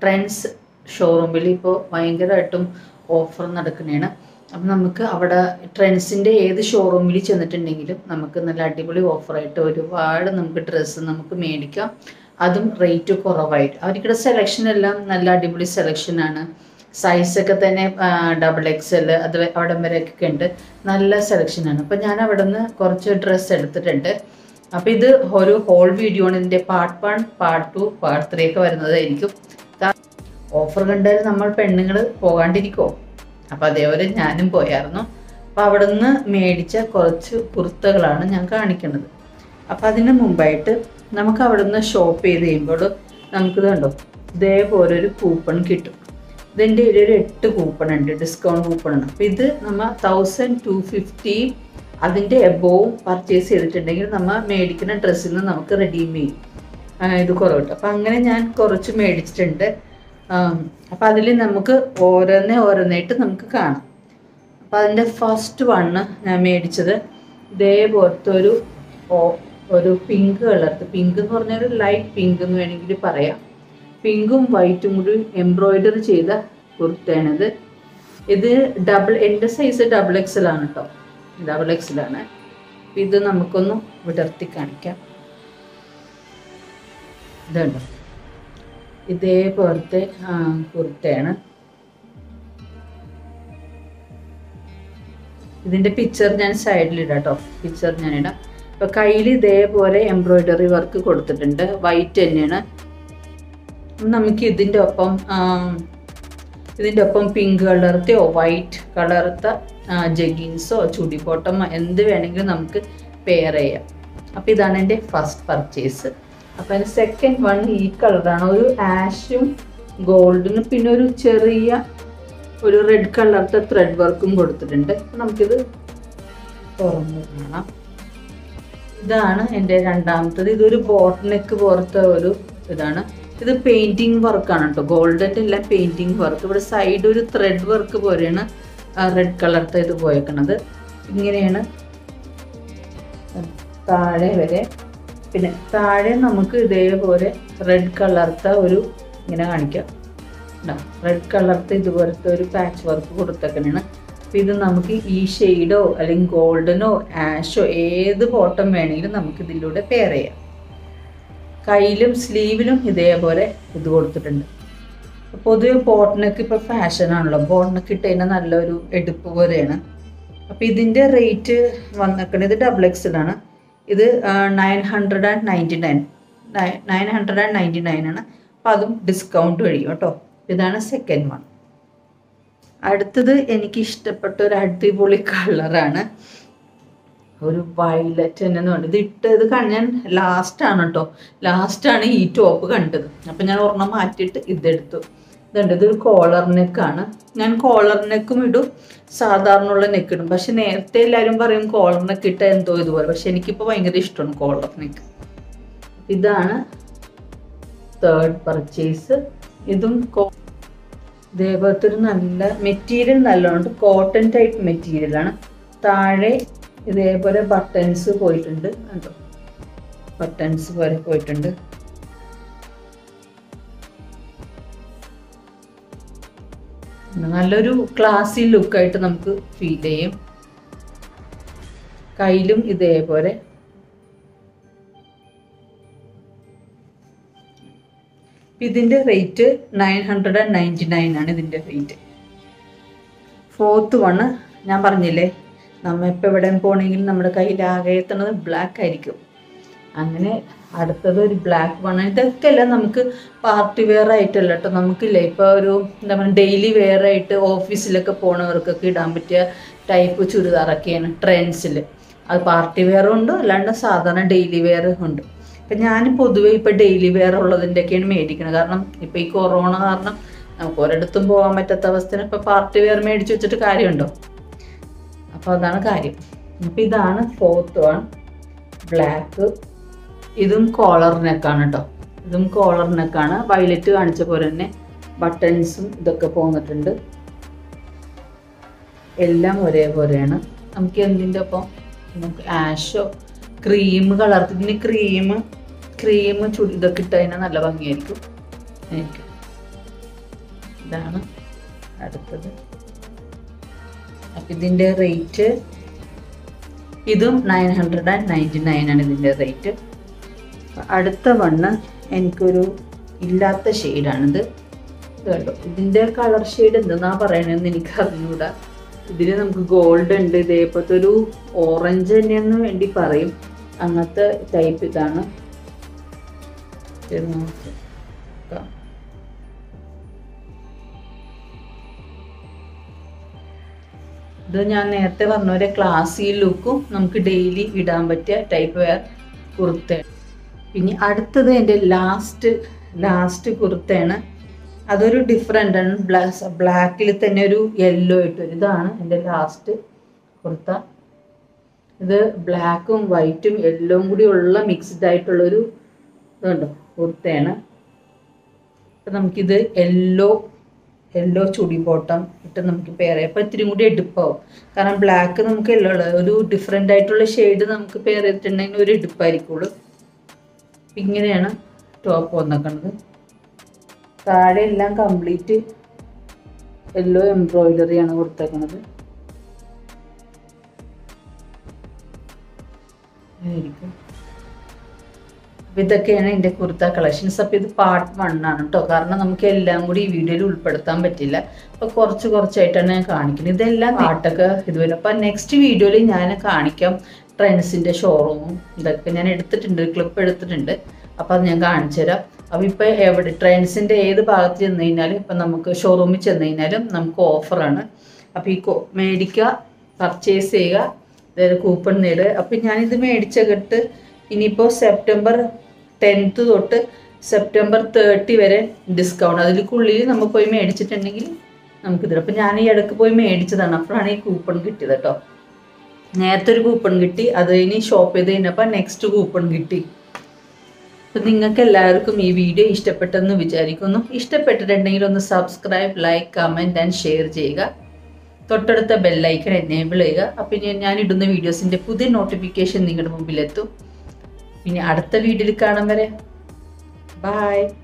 trends ഷോറൂമിൽ ഇപ്പോൾ ഭയങ്കരമായിട്ടും ഓഫർ നടക്കുന്നതാണ് അപ്പം നമുക്ക് അവിടെ ട്രെൻഡ്സിൻ്റെ ഏത് ഷോറൂമിൽ ചെന്നിട്ടുണ്ടെങ്കിലും നമുക്ക് നല്ല അടിപൊളി ഓഫറായിട്ട് ഒരുപാട് നമുക്ക് ഡ്രസ്സ് നമുക്ക് മേടിക്കാം അതും റേറ്റ് കുറവായിട്ട് അവർക്കിടെ സെലക്ഷൻ എല്ലാം നല്ല അടിപൊളി സെലക്ഷനാണ് സൈസൊക്കെ തന്നെ ഡബിൾ എക്സ് എൽ അത് അവിടെ വരെയൊക്കെ ഉണ്ട് നല്ല സെലക്ഷനാണ് അപ്പം ഞാൻ അവിടെ നിന്ന് കുറച്ച് ഡ്രസ്സ് എടുത്തിട്ടുണ്ട് അപ്പം ഇത് ഒരു ഹോൾ വീഡിയോ ആണ് ഇതിൻ്റെ part one part two part three ഒക്കെ വരുന്നതായിരിക്കും ഓഫർ കണ്ടാൽ നമ്മൾ പെണ്ണുങ്ങൾ പോകാണ്ടിരിക്കുമോ അപ്പം അതേപോലെ ഞാനും പോയായിരുന്നു അപ്പം അവിടെ നിന്ന് മേടിച്ച കുറച്ച് കുർത്തകളാണ് ഞാൻ കാണിക്കുന്നത് അപ്പം അതിന് മുമ്പായിട്ട് നമുക്ക് അവിടെ നിന്ന് ഷോപ്പ് ചെയ്ത് കഴിയുമ്പോൾ നമുക്കിത് കണ്ടോ ഇതേപോലെ ഒരു കൂപ്പൺ കിട്ടും ഇതിൻ്റെ ഒരു എട്ട് കൂപ്പൺ ഉണ്ട് ഡിസ്കൗണ്ട് കൂപ്പൺ ആണ് അപ്പം ഇത് നമ്മൾ തൗസൻഡ് ടു ഫിഫ്റ്റി അതിൻ്റെ എബോവും പർച്ചേസ് ചെയ്തിട്ടുണ്ടെങ്കിൽ നമ്മൾ മേടിക്കുന്ന ഡ്രസ്സിൽ നിന്ന് നമുക്ക് റെഡീം ചെയ്യും ആ, ഇത് കുറവ് കിട്ടും അപ്പം അങ്ങനെ ഞാൻ കുറച്ച് മേടിച്ചിട്ടുണ്ട് അപ്പം അതിൽ നമുക്ക് ഓരോന്നേ ഓരോന്നായിട്ട് നമുക്ക് കാണാം അപ്പം അതിൻ്റെ ഫസ്റ്റ് വണ്ണ് ഞാൻ മേടിച്ചത് ഇതേപോലത്തെ ഒരു ഓ- ഒരു പിങ്ക് കളർത്ത് പിങ്ക് എന്ന് പറഞ്ഞാൽ ഒരു ലൈറ്റ് പിങ്ക് എന്ന് വേണമെങ്കിൽ പറയാം പിങ്കും വൈറ്റും കൂടി എംബ്രോയിഡറി ചെയ്ത കുർത്തയാണിത് ഇത് ഡബിൾ എൻ്റെ സൈസ് ഡബിൾ എക്സൽ ആണ് കേട്ടോ ഡബിൾ എക്സലാണ് ഇത് നമുക്കൊന്ന് വിടർത്തി കാണിക്കാം ഇതുണ്ടോ ഇതേപോലത്തെ ആ, കുർത്തയാണ് ഇതിന്റെ പിക്ചർ ഞാൻ സൈഡിൽ ഇടാം കേട്ടോ പിക്ചർ ഞാൻ ഇടാം ഇപ്പൊ കയ്യിൽ ഇതേപോലെ എംബ്രോയിഡറി വർക്ക് കൊടുത്തിട്ടുണ്ട് വൈറ്റ് തന്നെയാണ് നമുക്ക് ഇതിന്റെ ഒപ്പം ആ, ഇതിന്റെ ഒപ്പം പിങ്ക് കളർത്തയോ വൈറ്റ് കളർത്ത ജഗിൻസോ ചുടി ബോട്ടമോ എന്ത് വേണമെങ്കിലും നമുക്ക് പെയർ ചെയ്യാം അപ്പം ഇതാണ് എൻ്റെ ഫസ്റ്റ് പർച്ചേസ് അപ്പം അതിന് സെക്കൻഡ് വൺ ഈ കളറാണ് ഒരു ആഷും ഗോൾഡിനും പിന്നെ ഒരു ചെറിയ ഒരു റെഡ് കളറിൻ്റെ ത്രെഡ് വർക്കും കൊടുത്തിട്ടുണ്ട് അപ്പം നമുക്കിത് തുറന്ന് കാണാം ഇതാണ് എൻ്റെ രണ്ടാമത്തത് ഇതൊരു ബോട്ട് നെക്ക് പോലത്തെ ഒരു ഇതാണ് ഇത് പെയിന്റിങ് വർക്കാണ് കേട്ടോ ഗോൾഡൻ്റെ എല്ലാം പെയിന്റിങ് വർക്ക് ഇവിടെ സൈഡ് ഒരു ത്രെഡ് വർക്ക് പോലെയാണ് റെഡ് കളർത്തെ ഇത് പോയേക്കണത് ഇങ്ങനെയാണ് താഴെ വരെ പിന്നെ താഴെ നമുക്ക് ഇതേപോലെ റെഡ് കളർത്ത ഒരു ഇങ്ങനെ കാണിക്കാം റെഡ് കളർത്തെ ഇതുപോലത്തെ ഒരു പാച്ച് വർക്ക് കൊടുത്തേക്കണാണ് അപ്പം ഇത് നമുക്ക് ഈ ഷെയ്ഡോ അല്ലെങ്കിൽ ഗോൾഡനോ ആഷോ ഏത് ബോട്ടം വേണമെങ്കിലും നമുക്ക് ഇതിലൂടെ പെയർ ചെയ്യാം കയ്യിലും സ്ലീവിലും ഇതേപോലെ ഇത് കൊടുത്തിട്ടുണ്ട് പൊതുവെ ബോട്ടിനൊക്കെ ഇപ്പോൾ ഫാഷനാണല്ലോ ബോട്ടിനൊക്കെ ഇട്ട് കഴിഞ്ഞാൽ നല്ലൊരു എടുപ്പ് പോലെയാണ് അപ്പോൾ ഇതിൻ്റെ റേറ്റ് വന്നിരിക്കുന്നത് ഡബിൾ എക്സിലാണ് ഇത് nine hundred and ninety nine nine hundred and ninety nine ആണ് അപ്പം അതും ഡിസ്കൗണ്ട് കഴിയും കേട്ടോ ഇതാണ് സെക്കൻഡ് വൺ അടുത്തത് എനിക്ക് ഇഷ്ടപ്പെട്ട ഒരു അടിപൊളി കളറാണ് ഒരു വയലറ്റ് തന്നെ പറഞ്ഞു ഇത് ഇട്ടത് കണ്ട് ഞാൻ ലാസ്റ്റാണ് കേട്ടോ ലാസ്റ്റാണ് ഈ ടോപ്പ് കണ്ടത് അപ്പം ഞാൻ ഒരെണ്ണം മാറ്റിയിട്ട് ഇതെടുത്തു ഇതുണ്ട് ഇതൊരു കോളർ നെക്കാണ് ഞാൻ കോളർ നെക്കും ഇടും സാധാരണ ഉള്ള നെക്ക് ഇടും പക്ഷെ നേരത്തെ എല്ലാവരും പറയും കോളർ നെക്ക് ഇട്ട എന്തോ ഇതുപോലെ പക്ഷെ എനിക്കിപ്പോൾ ഭയങ്കര ഇഷ്ടമാണ് കോളർ നെക്ക് ഇതാണ് തേർഡ് പർച്ചേസ് ഇതും കോ ഇതേപോലത്തെ ഒരു നല്ല മെറ്റീരിയൽ നല്ലതുണ്ട് കോട്ടൺ ടൈപ്പ് മെറ്റീരിയലാണ് താഴെ ഇതേപോലെ ബട്ടൺസ് പോയിട്ടുണ്ട് കണ്ടോ ബട്ടൺസ് പോലെ പോയിട്ടുണ്ട് നല്ലൊരു ക്ലാസി ലുക്കായിട്ട് നമുക്ക് ഫീൽ ചെയ്യും കയ്യിലും ഇതേപോലെ ഇതിൻ്റെ rate nine hundred and ninety nine ആണ് ഇതിൻ്റെ റേറ്റ് ഫോർത്ത് വണ് ഞാൻ പറഞ്ഞില്ലേ നമ്മ ഇപ്പോൾ എവിടെ പോകണമെങ്കിൽ നമ്മുടെ കയ്യിൽ ആകെ എത്തുന്നത് ബ്ലാക്ക് ആയിരിക്കും അങ്ങനെ അടുത്തത് ഒരു ബ്ലാക്ക് വൺ ഇതൊക്കെ എല്ലാം നമുക്ക് പാർട്ടി വെയർ ആയിട്ടല്ല കേട്ടോ നമുക്കില്ലേ ഇപ്പോൾ ഒരു എന്താ പറയുക ഡെയിലി വെയർ ആയിട്ട് ഓഫീസിലൊക്കെ പോണവർക്കൊക്കെ ഇടാൻ പറ്റിയ ടൈപ്പ് ചുരിദാറൊക്കെയാണ് ട്രെൻഡ്സിൽ അത് പാർട്ടി വെയറും ഉണ്ട് അല്ലാണ്ട് സാധാരണ ഡെയിലി വെയർ ഉണ്ട് ഇപ്പം ഞാൻ പൊതുവെ ഇപ്പം ഡെയിലി വെയർ ഉള്ളതിൻ്റെയൊക്കെയാണ് മേടിക്കുന്നത് കാരണം ഇപ്പം ഈ കൊറോണ കാരണം നമുക്ക് ഒരിടത്തും പോകാൻ പറ്റാത്ത അവസ്ഥയിൽ ഇപ്പം പാർട്ടി വെയർ മേടിച്ച് വെച്ചിട്ട് കാര്യമുണ്ടോ അപ്പോൾ അതാണ് കാര്യം അപ്പം ഇതാണ് ഫോർത്ത് വൺ ബ്ലാക്ക് ഇതും കോളർ നെക്കാണ് കേട്ടോ ഇതും കോളർ നെക്കാണ് വയലറ്റ് കാണിച്ച പോലെ തന്നെ ബട്ടൺസും ഇതൊക്കെ പോന്നിട്ടുണ്ട് എല്ലാം ഒരേപോലെയാണ് നമുക്ക് എന്തിൻ്റെ ഒപ്പം നമുക്ക് ആഷോ ക്രീം കളർ ഇതിന് ക്രീം ക്രീം ചുടി ഇതൊക്കെ ഇട്ട് കഴിഞ്ഞാൽ നല്ല ഭംഗിയായിരിക്കും എനിക്ക് ഇതാണ് അടുത്തത് അപ്പം ഇതിൻ്റെ റേറ്റ് ഇതും nine hundred and ninety nine ആണ് ഇതിൻ്റെ റേറ്റ് അടുത്ത വണ്ണ് എനിക്കൊരു ഇല്ലാത്ത ഷെയ്ഡാണിത് ഇത് കണ്ടോ ഇതിൻ്റെ കളർ ഷെയ്ഡ് എന്തെന്നാ പറയണതെന്ന് എനിക്ക് അറിഞ്ഞൂടാ ഇതിൽ നമുക്ക് ഗോൾഡ് ഉണ്ട് ഇതേപോലത്തെ ഒരു ഓറഞ്ച് തന്നെയെന്ന് വേണ്ടി പറയും അങ്ങനത്തെ ടൈപ്പ് ഇതാണ് ഇത് നോക്കാം ഇത് ഞാൻ നേരത്തെ പറഞ്ഞ പോലെ ക്ലാസ്സി ലുക്കും നമുക്ക് ഡെയിലി ഇടാൻ പറ്റിയ ടൈപ്പ് വെയർ കുർത്തയാണ് പിന്നെ അടുത്തത് എൻ്റെ ലാസ്റ്റ് ലാസ്റ്റ് കുർത്തയാണ് അതൊരു ഡിഫറെൻ്റ് ആണ് ബ്ലാക്ക് ബ്ലാക്കിൽ തന്നെ ഒരു യെല്ലോ ഇട്ട് വരും ഇതാണ് എൻ്റെ ലാസ്റ്റ് കുർത്ത ഇത് ബ്ലാക്കും വൈറ്റും യെല്ലോയും കൂടി ഉള്ള മിക്സ്ഡ് ആയിട്ടുള്ളൊരു ഇതുണ്ടോ കുർത്തയാണ് അപ്പം നമുക്കിത് യെല്ലോ യെല്ലോ ചുടി ബോട്ടം ഇട്ട് നമുക്ക് പെയർ ചെയ്യാം അപ്പോൾ ഇത്തിരി കൂടി എടുപ്പാവും കാരണം ബ്ലാക്ക് നമുക്ക് യെല്ലോ ഉള്ളത് ഒരു ഡിഫറെൻ്റ് ആയിട്ടുള്ള ഷെയ്ഡ് നമുക്ക് പെയർ ചെയ്തിട്ടുണ്ടെങ്കിൽ ഒരു എടുപ്പായിരിക്കുള്ളൂ ഇങ്ങനെയാണ് ടോപ്പ് വന്നേക്കണത് താഴെ എല്ലാം കംപ്ലീറ്റ് യെല്ലോ എംബ്രോയിഡറിയാണ് കൊടുത്തേക്കണത് ആയിരിക്കും അപ്പോൾ ഇതൊക്കെയാണ് എൻ്റെ കുർത്ത കളക്ഷൻസ് അപ്പോൾ ഇത് പാർട്ട് വൺ ആണ് കേട്ടോ കാരണം നമുക്ക് എല്ലാം കൂടി ഈ വീഡിയോയിൽ ഉൾപ്പെടുത്താൻ പറ്റില്ല അപ്പോൾ കുറച്ച് കുറച്ചായിട്ടാണ് ഞാൻ കാണിക്കുന്നത് ഇതെല്ലാം പാട്ടൊക്കെ ഇതുവരെ അപ്പോൾ നെക്സ്റ്റ് വീഡിയോയിൽ ഞാൻ കാണിക്കാം ട്രെൻഡ്സിൻ്റെ ഷോറൂമും ഇതൊക്കെ ഞാൻ എടുത്തിട്ടുണ്ട് ക്ലിപ്പ് എടുത്തിട്ടുണ്ട് അപ്പോൾ അത് ഞാൻ കാണിച്ചു തരാം അപ്പോൾ ഇപ്പോൾ എവിടെ ട്രെൻഡ്സിൻ്റെ ഏത് ഭാഗത്ത് ചെന്ന് കഴിഞ്ഞാലും ഇപ്പം നമുക്ക് ഷോറൂമിൽ ചെന്ന് കഴിഞ്ഞാലും നമുക്ക് ഓഫറാണ് അപ്പോൾ ഈ കോ മേടിക്കുക പർച്ചേസ് ചെയ്യുക അതായത് കൂപ്പൺ നേടുക അപ്പം ഞാനിത് മേടിച്ചകിട്ട് ഇനിയിപ്പോൾ സെപ്റ്റംബർ ടെൻത്ത് തൊട്ട് സെപ്റ്റംബർ തേർട്ടി വരെ ഡിസ്കൗണ്ട് അതിൽക്കുള്ളിൽ നമ്മൾ പോയി മേടിച്ചിട്ടുണ്ടെങ്കിൽ നമുക്കിത് അപ്പം ഞാൻ ഈ ഇടയ്ക്ക് പോയി മേടിച്ചതാണ് അപ്പോഴാണ് ഈ കൂപ്പൺ കിട്ടിയത് കേട്ടോ നേരത്തെ ഒരു കൂപ്പൺ കിട്ടി അത് കഴിഞ്ഞ് ഷോപ്പ് ചെയ്ത് കഴിഞ്ഞപ്പോൾ നെക്സ്റ്റ് കൂപ്പൺ കിട്ടി അപ്പം നിങ്ങൾക്ക് എല്ലാവർക്കും ഈ വീഡിയോ ഇഷ്ടപ്പെട്ടെന്ന് വിചാരിക്കുന്നു ഇഷ്ടപ്പെട്ടിട്ടുണ്ടെങ്കിൽ ഒന്ന് subscribe like comment and share ചെയ്യുക തൊട്ടടുത്ത ബെല്ലൈക്കൺ എനേബിൾ ചെയ്യുക അപ്പം ഇനി ഞാൻ ഇടുന്ന വീഡിയോസിൻ്റെ പുതിയ നോട്ടിഫിക്കേഷൻ നിങ്ങളുടെ മുമ്പിലെത്തും പിന്നെ അടുത്ത വീഡിയോയിൽ കാണാൻ വരെ ബായ്